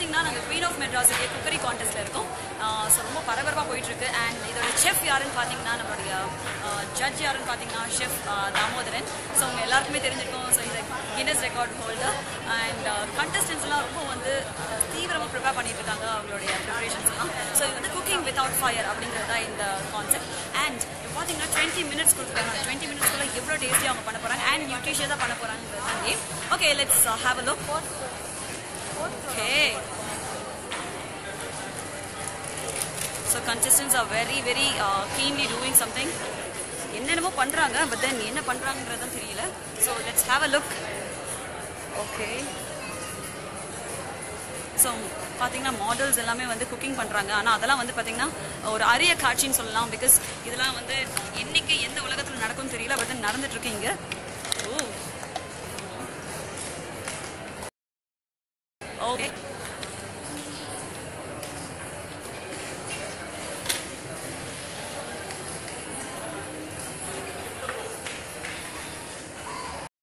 பார்த்தீங்கன்னா நாங்கள் queen of மெட்ராஸுக்கு குக்கரி கான்டெஸ்ட்டில் இருக்கோம் ஸோ ரொம்ப பரபரப்பாக போயிட்டுருக்கு அண்ட் இதோட செஃப் யாருன்னு பார்த்தீங்கன்னா நம்மளுடைய ஜட்ஜ் யாருன்னு பார்த்தீங்கன்னா ஷெஃப் தாமோதரன் ஸோ அவங்க எல்லாருக்குமே தெரிஞ்சிருக்கும் ஸோ இந்த கின்னஸ் ரெக்கார்ட் ஹோல்டர் அண்ட் கண்டஸ்டன்ஸ்லாம் ரொம்ப வந்து தீவிரமாக ப்ரிப்பேர் பண்ணிட்டு இருக்காங்க அவங்களுடைய ப்ரிப்பரேஷன்ஸ்லாம் ஸோ இது வந்து குக்கிங் வித்தவுட் ஃபயர் அப்படிங்கிறது தான் இந்த கான்செப்ட் அண்ட் பார்த்தீங்கன்னா டுவெண்ட்டி மினிட்ஸ் கொடுத்துருக்காங்க டுவெண்ட்டி மினிட்ஸ்க்குள்ள எவ்வளோ டேஸ்டியாக அவங்க பண்ண போகிறாங்க அண்ட் நியூட்ரிஷியஸாக பண்ண போகிறாங்கிறது தான் game okay let's have a look okay so contestants are very very uh, keenly doing something என்னென்னமோ பண்ணுறாங்க பட் தென் என்ன பண்ணுறாங்கன்றது தான் தெரியல so let's have a look okay so பார்த்தீங்கன்னா மாடல்ஸ் எல்லாமே வந்து குக்கிங் பண்ணுறாங்க ஆனால் அதெல்லாம் வந்து பார்த்தீங்கன்னா ஒரு அரிய காட்சின்னு சொல்லலாம் பிகாஸ் இதெல்லாம் வந்து என்னைக்கு எந்த உலகத்தில் நடக்கும்னு தெரியல பட் தென் நடந்துட்டு இருக்கு இங்கே ஓ ஓகே